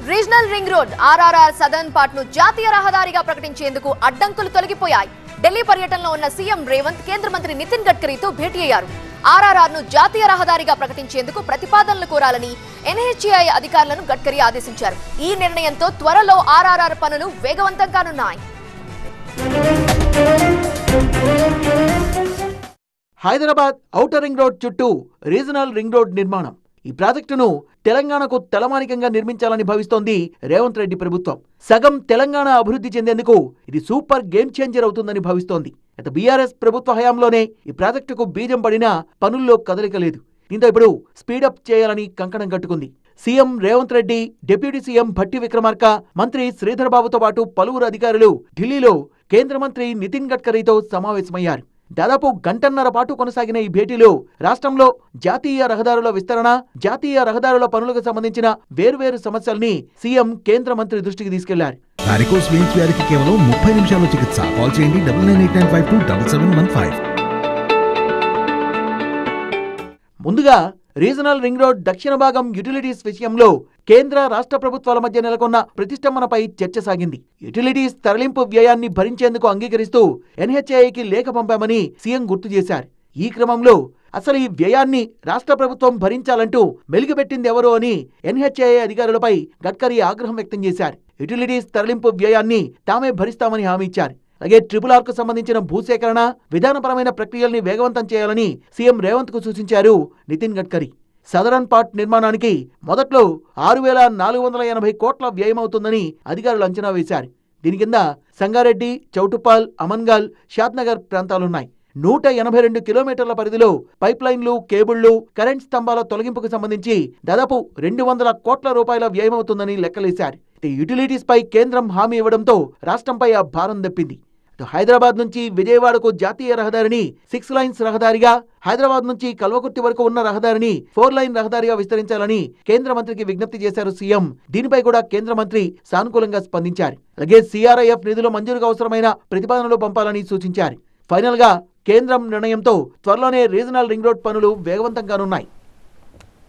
regional ring road RRR southern part ను జాతీయ రహదారిగా ప్రకటించేందుకు అడ్డంకులు తొలగిపోయాయి ఢిల్లీ పర్యటనలో ఉన్న సీఎం రేవంత్ కేంద్ర మంత్రి నితిన్ గడ్కరీతో భేటీ అయ్యారు ఆర్ఆర్ఆర్ ను జాతీయ రహదారిగా ప్రకటించేందుకు ప్రతిపాదనలు కోరాలని ఎన్హెచ్ఐ అధికారులను గడ్కరీ ఆదేశించారు ఈ నిర్ణయంతో త్వరలో ఆర్ఆర్ఆర్ పనులు వేగవంతం కానున్నాయి హైదరాబాద్ ఔటర్ రింగ్ రోడ్ చుట్టూ రీజనల్ రింగ్ రోడ్ నిర్మాణం ఈ ప్రాజెక్టును తెలంగాణకు తలమానికంగా నిర్మించాలని భావిస్తోంది రేవంత్ రెడ్డి ప్రభుత్వం సగం తెలంగాణ అభివృద్ధి చెందేందుకు ఇది సూపర్ గేమ్ చేంజర్ అవుతుందని భావిస్తోంది గత బీఆర్ఎస్ ప్రభుత్వ హయాంలోనే ఈ ప్రాజెక్టుకు బీజం పడినా పనుల్లో కదలిక లేదు దీంతో ఇప్పుడు స్పీడప్ చేయాలని కంకణం కట్టుకుంది CM Revanth Reddy deputy CM Bhatti Vikramarka మంత్రి శ్రీధర్ బాబుతో పాటు పలువురు అధికారులు ఢిల్లీలో కేంద్ర మంత్రి నితిన్ గడ్కరీతో సమావేశమయ్యారు దాదాపు గంటన్నర పాటు కొనసాగిన ఈ భేటీలో రాష్ట్రంలో జాతీయ రహదారుల విస్తరణ జాతీయ రహదారుల పనులకు సంబంధించిన వేర్వేరు సమస్యల్ని సీఎం కేంద్ర మంత్రి దృష్టికి తీసుకెళ్లారు వారికోస్ వెయిన్స్ వ్యాధికి కేవలం ముప్పై నిమిషాల్లో చికిత్స కాల్ చేయండి double nine eight nine five two double seven one five ముందుగా రీజనల్ రింగ్ రోడ్ దక్షిణ భాగం యుటిలిటీస్ విషయంలో కేంద్ర రాష్ట్ర ప్రభుత్వాల మధ్య నెలకొన్న ప్రతిష్టంభనపై చర్చ సాగింది యుటిలిటీస్ తరలింపు వ్యయాన్ని భరించేందుకు అంగీకరిస్తూ ఎన్హెచ్ఐకి లేఖ పంపామని సీఎం గుర్తు చేశారు ఈ క్రమంలో అసలు ఈ వ్యయాన్ని రాష్ట్ర ప్రభుత్వం భరించాలంటూ మెలిగిపెట్టింది ఎవరో అని ఎన్హెచ్ఐ అధికారులపై గడ్కరీ ఆగ్రహం వ్యక్తం చేశారు యుటిలిటీస్ తరలింపు వ్యయాన్ని తామే భరిస్తామని హామీ ఇచ్చారు అలాగే ట్రిపుల్ ఆర్కు సంబంధించిన భూసేకరణ విధానపరమైన ప్రక్రియల్ని వేగవంతం చేయాలని సీఎం రేవంత్ కు సూచించారు నితిన్ గడ్కరీ సదరన్ పార్ట్ నిర్మాణానికి మొదట్లో ఆరు వేల నాలుగు వందల ఎనభై కోట్ల వ్యయమవుతుందని అధికారులు అంచనా వేశారు దీని కింద సంగారెడ్డి చౌటుపాల్ అమన్గాల్ షాద్నగర్ ప్రాంతాలున్నాయి నూట ఎనభై రెండు కిలోమీటర్ల పరిధిలో పైప్ లైన్లు కేబుళ్లు కరెంట్ స్తంభాల తొలగింపుకు సంబంధించి దాదాపు రెండు వందల కోట్ల రూపాయల వ్యయమవుతుందని లెక్కలేశారు ఇక యుటిలిటీస్ పై కేంద్రం హామీ ఇవ్వడంతో రాష్ట్రంపై ఆ భారం దప్పింది ఇటు హైదరాబాద్ నుంచి విజయవాడకు జాతీయ రహదారిని సిక్స్ లైన్స్ రహదారిగా హైదరాబాద్ నుంచి కల్వకుర్తి వరకు ఉన్న రహదారిని ఫోర్ లైన్ రహదారిగా విస్తరించాలని కేంద్ర మంత్రికి విజ్ఞప్తి చేశారు సీఎం దీనిపై కూడా కేంద్ర మంత్రి సానుకూలంగా స్పందించారు అలాగే సిఆర్ఐఎఫ్ నిధులు మంజూరుకు అవసరమైన ప్రతిపాదనలు పంపాలని సూచించారు ఫైనల్ గా కేంద్రం నిర్ణయంతో త్వరలోనే రీజనల్ రింగ్ రోడ్ పనులు వేగవంతం కానున్నాయి